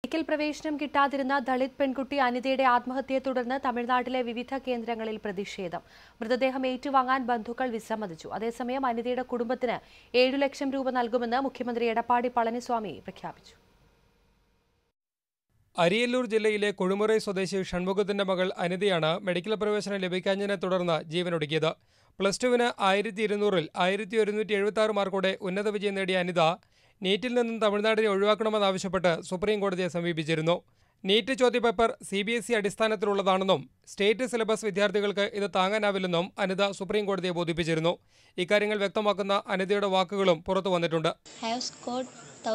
Medical പ്രവേശനം കിട്ടാതിരുന്ന ദളിത് പെൺകുട്ടി അനിതയുടെ ആത്മഹത്യയെ തുടർന്ന് തമിഴ്നാട്ടിലെ വിവിധ കേന്ദ്രങ്ങളിൽ പ്രതിഷേധം മൃതദേഹം ഏറ്റുവാങ്ങാൻ ബന്ധുക്കൾ വിസമ്മതിച്ചു അതേസമയം അനിതയുടെ കുടുംബത്തിന് ഏഴു ലക്ഷം രൂപ നൽകുമെന്ന് മുഖ്യമന്ത്രി എടപ്പാടി പളനിസ്വാമി പ്രഖ്യാപിച്ചു അരിയല്ലൂർ ജില്ലയിലെ കൊഴുമുറൈ സ്വദേശി ഷൺമുഖത്തിന്റെ മകൾ അനിതയാണ് മെഡിക്കൽ പ്രവേശനം ലഭിക്കാഞ്ഞതിനെ തുടർന്ന് ജീവനൊടുക്കിയത് പ്ലസ് ടുവിന് ആയിരത്തി ഇരുന്നൂറിൽ ആയിരത്തി ഒരുന്നൂറ്റി എഴുപത്തി ആറ് മാർക്കോടെ ഉന്നത വിജയം നേടിയ അനിത നീറ്റിൽ നിന്നും തമിഴ്നാടിനെ ഒഴിവാക്കണമെന്നാവശ്യപ്പെട്ട് സുപ്രീം കോടതിയെ സമീപിച്ചിരുന്നു നീറ്റ് ചോദ്യപേപ്പർ സി ബി എസ് ഇ അടിസ്ഥാനത്തിലുള്ളതാണെന്നും സ്റ്റേറ്റ് സിലബസ് വിദ്യാർത്ഥികൾക്ക് ഇത് താങ്ങാനാവില്ലെന്നും അനിത സുപ്രീം കോടതിയെ ബോധിപ്പിച്ചിരുന്നു ഇക്കാര്യങ്ങൾ വ്യക്തമാക്കുന്ന അനിതയുടെ വാക്കുകളും പുറത്തു വന്നിട്ടുണ്ട് I have scored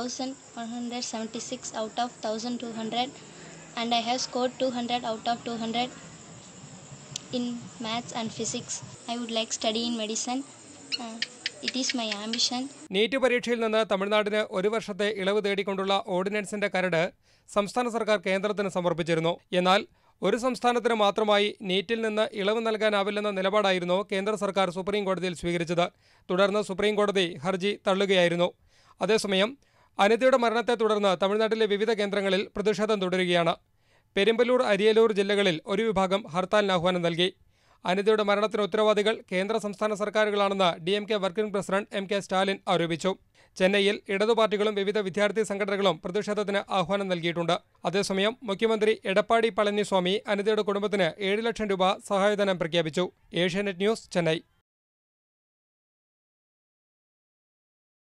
1176 out of 1200 and I have scored 200 out of 200 in maths and physics. I would like study in medicine. Uh, it is my ambition. NEET പരീക്ഷയിൽ നിന്ന് തമിഴ്നാടിന് ഒരു വർഷത്തെ ഇളവ് തേടിക്കൊണ്ടുള്ള ഓർഡിനൻസിന്റെ കരട് സംസ്ഥാന സർക്കാർ കേന്ദ്രത്തിന് സമർപ്പിച്ചിരുന്നു എന്നാൽ ഒരു സംസ്ഥാനത്തിന് മാത്രമായി നീറ്റിൽ നിന്ന് ഇളവ് നൽകാനാവില്ലെന്ന നിലപാടായിരുന്നു കേന്ദ്ര സർക്കാർ സുപ്രീം കോടതിയിൽ സ്വീകരിച്ചത് തുടർന്ന് സുപ്രീം കോടതി ഹർജി തള്ളുകയായിരുന്നു അതേസമയം അനിതയുടെ മരണത്തെ തുടർന്ന് തമിഴ്നാട്ടിലെ വിവിധ കേന്ദ്രങ്ങളിൽ പ്രതിഷേധം തുടരുകയാണ് പെരുമ്പലൂർ അരിയലൂർ ജില്ലകളിൽ ഒരു വിഭാഗം ഹർത്താലിന് ആഹ്വാനം നൽകി അനിതയുടെ മരണത്തിന് ഉത്തരവാദികൾ കേന്ദ്ര സംസ്ഥാന സർക്കാരുകളാണെന്ന് D M K working president M K Stalin ആരോപിച്ചു ചെന്നൈയിൽ ഇടതു പാർട്ടികളും വിവിധ വിദ്യാർത്ഥി സംഘടനകളും പ്രതിഷേധത്തിന് ആഹ്വാനം നൽകിയിട്ടുണ്ട് അതേസമയം മുഖ്യമന്ത്രി എടപ്പാടി പളനിസ്വാമി അനിതയുടെ കുടുംബത്തിന് ഏഴ് ലക്ഷം രൂപ സഹായധനം പ്രഖ്യാപിച്ചു ഏഷ്യാനെറ്റ് ന്യൂസ് ചെന്നൈ